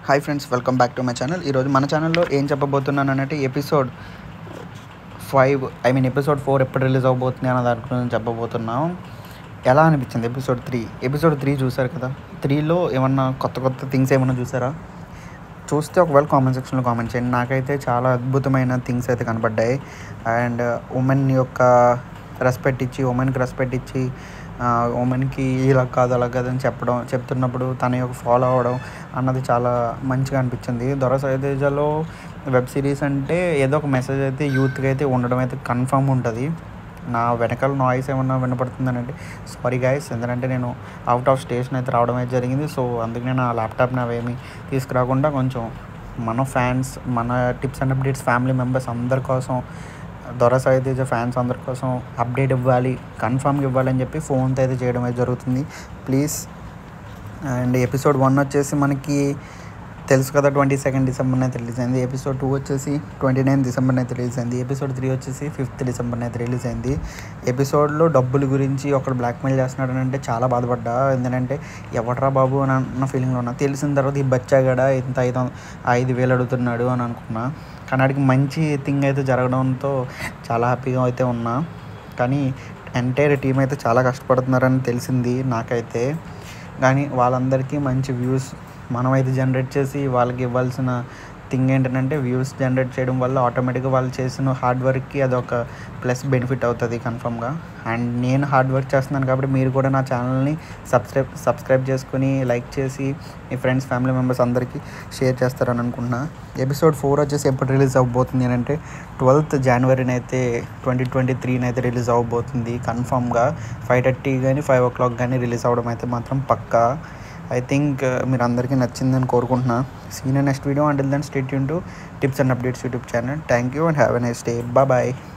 hi friends welcome back to my channel ఈరోజు మన ఛానల్లో ఏం చెప్పబోతున్నాను అన్నట్టు episode five I mean episode four ఎప్పుడు రిలీజ్ అవబోతుంది అన్న దాని గురించి చెప్పబోతున్నాం ఎలా అనిపించింది ఎపిసోడ్ త్రీ ఎపిసోడ్ త్రీ చూసారు కదా త్రీలో ఏమన్నా కొత్త కొత్త థింగ్స్ ఏమన్నా చూసారా చూస్తే ఒకవేళ కామెంట్ సెక్షన్లో కామెంట్ చేయండి నాకైతే చాలా అద్భుతమైన థింగ్స్ అయితే కనపడ్డాయి అండ్ ఉమెన్ యొక్క రెస్పెక్ట్ ఇచ్చి ఉమెన్కి రెస్పెక్ట్ ఇచ్చి ఉమెన్కి ఇలా కాదు అలా కాదు అని చెప్పడం చెప్తున్నప్పుడు తన యొక్క ఫాలో అవ్వడం అన్నది చాలా మంచిగా అనిపించింది దొర సైతేజలో వెబ్ సిరీస్ అంటే ఏదో ఒక మెసేజ్ అయితే యూత్కి అయితే ఉండడం అయితే కన్ఫర్మ్ ఉంటుంది నా వెనకాల నాయిస్ ఏమన్నా వినపడుతుందని అంటే సారీ గాయస్ ఎందుకంటే నేను అవుట్ ఆఫ్ స్టేషన్ అయితే రావడం అయితే జరిగింది సో అందుకనే నా ల్యాప్టాప్ని అవేమి తీసుకురాకుండా కొంచెం మన ఫ్యాన్స్ మన tips and updates family members అందరి కోసం దొర సైతేజ ఫ్యాన్స్ అందరి కోసం అప్డేట్ ఇవ్వాలి కన్ఫామ్గా ఇవ్వాలని చెప్పి ఫోన్తో అయితే చేయడం అయితే జరుగుతుంది ప్లీజ్ అండ్ ఎపిసోడ్ వన్ వచ్చేసి మనకి తెలుసు కదా ట్వంటీ సెకండ్ డిసెంబర్ అయితే రిలీజ్ అయింది ఎపిసోడ్ టూ వచ్చేసి ట్వంటీ నైన్ డిసెంబర్ అయితే రిలీజ్ అయింది ఎపిసోడ్ త్రీ వచ్చేసి ఫిఫ్త్ డిసెంబర్ అయితే రిలీజ్ అయింది ఎపిసోడ్లో డబ్బుల గురించి ఒకడు బ్లాక్మెయిల్ చేస్తున్నాడు అంటే చాలా బాధపడ్డా ఎందుకంటే ఎవడరా బాబు అని అన్న ఫీలింగ్లో ఉన్నా తెలిసిన తర్వాత ఈ బచ్చాగడ ఇంత ఐదు వం- ఐదు వేలు అడుగుతున్నాడు అని అనుకున్నా కానీ ఆడికి మంచి థింగ్ అయితే జరగడంతో చాలా హ్యాపీగా అయితే ఉన్నా కానీ ఎంటైర్ టీం అయితే చాలా కష్టపడుతున్నారని తెలిసింది నాకైతే కానీ వాళ్ళందరికీ మంచి వ్యూస్ మనమైతే జనరేట్ చేసి వాళ్ళకి ఇవ్వాల్సిన థింగ్ ఏంటంటే వ్యూస్ జనరేట్ చేయడం వల్ల ఆటోమేటిక్గా వాళ్ళు చేసిన హార్డ్ వర్క్కి అదొక ప్లస్ బెనిఫిట్ అవుతుంది కన్ఫర్మ్గా అండ్ నేను హార్డ్ వర్క్ చేస్తున్నాను కాబట్టి మీరు కూడా నా ఛానల్ని సబ్స్క్రైబ్ సబ్స్క్రైబ్ చేసుకుని లైక్ చేసి మీ ఫ్రెండ్స్ ఫ్యామిలీ మెంబర్స్ అందరికీ షేర్ చేస్తారని అనుకుంటున్నా ఎపిసోడ్ ఫోర్ వచ్చేసి ఎప్పుడు రిలీజ్ అవ్వబోతుంది అని అంటే ట్వెల్త్ జనవరిని అయితే ట్వంటీ ట్వంటీ త్రీని అయితే రిలీజ్ అవ్వబోతుంది కన్ఫామ్గా ఫైవ్ థర్టీ కానీ ఫైవ్ ఓ క్లాక్ కానీ రిలీజ్ అవ్వడం అయితే మాత్రం పక్కా ఐ థింక్ మీరు అందరికీ నచ్చిందని కోరుకుంటున్నా seen next video until then stay యూన్ to tips and updates YouTube channel thank you and have a nice day bye